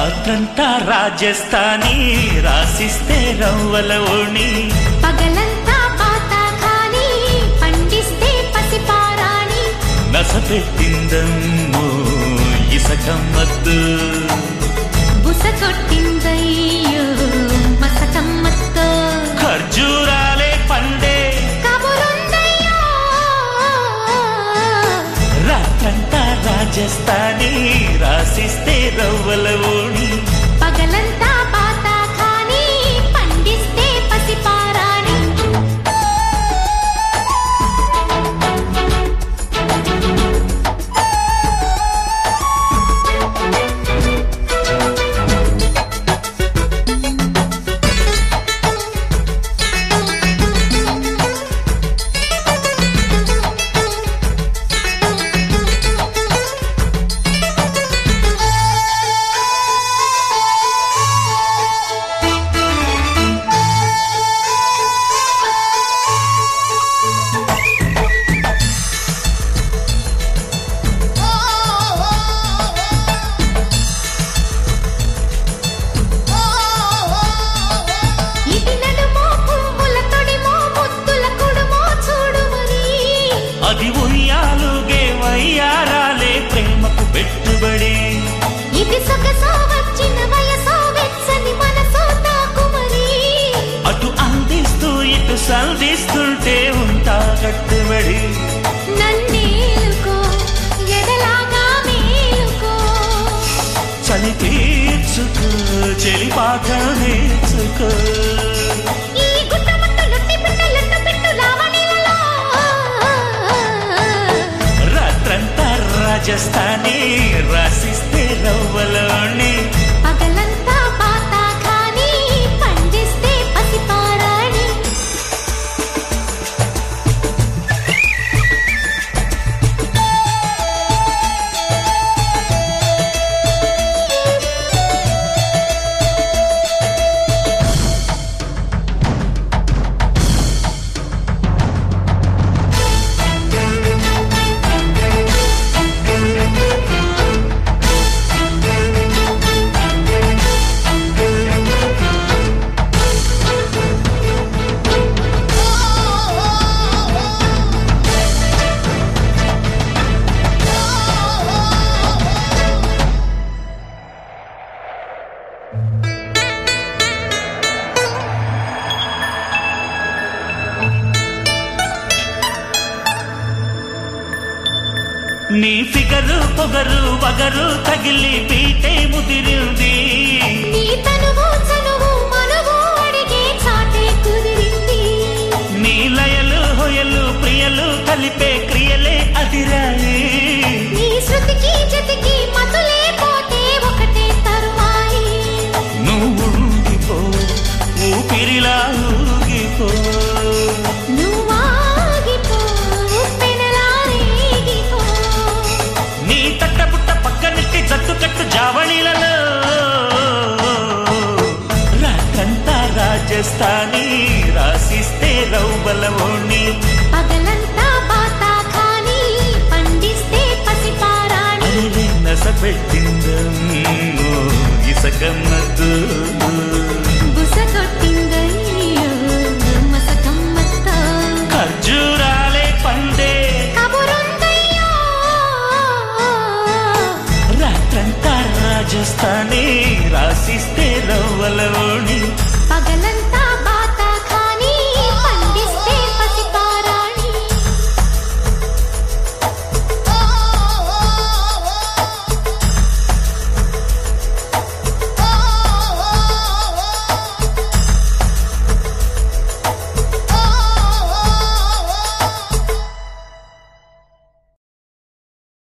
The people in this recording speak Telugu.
రాత్రంతా రాజస్థానీ రాసిస్తే రవ్వల ఓణి పగలంతా పాత ఖాని పండిస్తే పసిపారాణి నసపెట్టిందమ్మో ఇసకమ్మద్దు బుస కొట్టిందయ్యో మసకమ్మతో ఖర్జూరాలే పండే కబురుందయ్యో రాత్రంతా రాజస్థానీ రాసిస్తే రవ్వల ఓణి పగలంతా పాత ఖాని పండిస్తే పసిపారాణి ఇది నడుమో పువ్వుల తొడిమో ముద్దుల కుడుమో చూడు మరి అది ఉయ్యాలుగే వయ్యారాలే ప్రేమకు పెట్టుబడి ఇది సొగసో వచ్చిన వయసో వెచ్చని మనసో తాకుమరి అటు అందిస్తూ ఇటు సంధిస్తుంటే ఉంటా కట్టుబడి నన్నేలుకో ఎదలాగా మేలుకో చలి తీర్చుకో చెలి పాట నేర్చుకో ఈ గుట్టముట్టు లొట్టి పిట్ట లొట్టు పిట్టు లావణిలలో రాత్రంతా రాజస్థానీ రాసిస్తే రవ్వలోని పగలంతా పాత ఖాని పండిస్తే పసిపారాణి నీ ఫిగరు పొగరు వగరు తగిలి పీటే ముదిరింది నీ తనువు చనువు మనువు అడిగే చాటే కుదిరింది నీ లయలు హొయలు ప్రియలు కలిపే క్రియలే అదిరాయి నీ శృతికి జతికి మతులే పోతే ఒకటే తరువాయి నువ్వు ఉండిపో ఊపిరిలా ఊగిపో నువ్వాగిపో పెనలా రేగిపో నీ తట్టబుట్ట పక్కనెట్టి జట్టు కట్టు జావళీలలో రాత్రంతా రాజస్థానీ రాసిస్తే రౌబలవోణి పగలంతా పాత ఖాని పండిస్తే పసిపారాణి అరే నసపెట్టిందమ్మో ఇసకమ్మద్దు బుస కొట్టిందయ్యో మసకమ్మతో ఖర్జూరాలే పండే కబురుందయ్యో రాత్రంతా రాజస్థానీ రాసిస్తే రవ్వలవోణి పగలంతా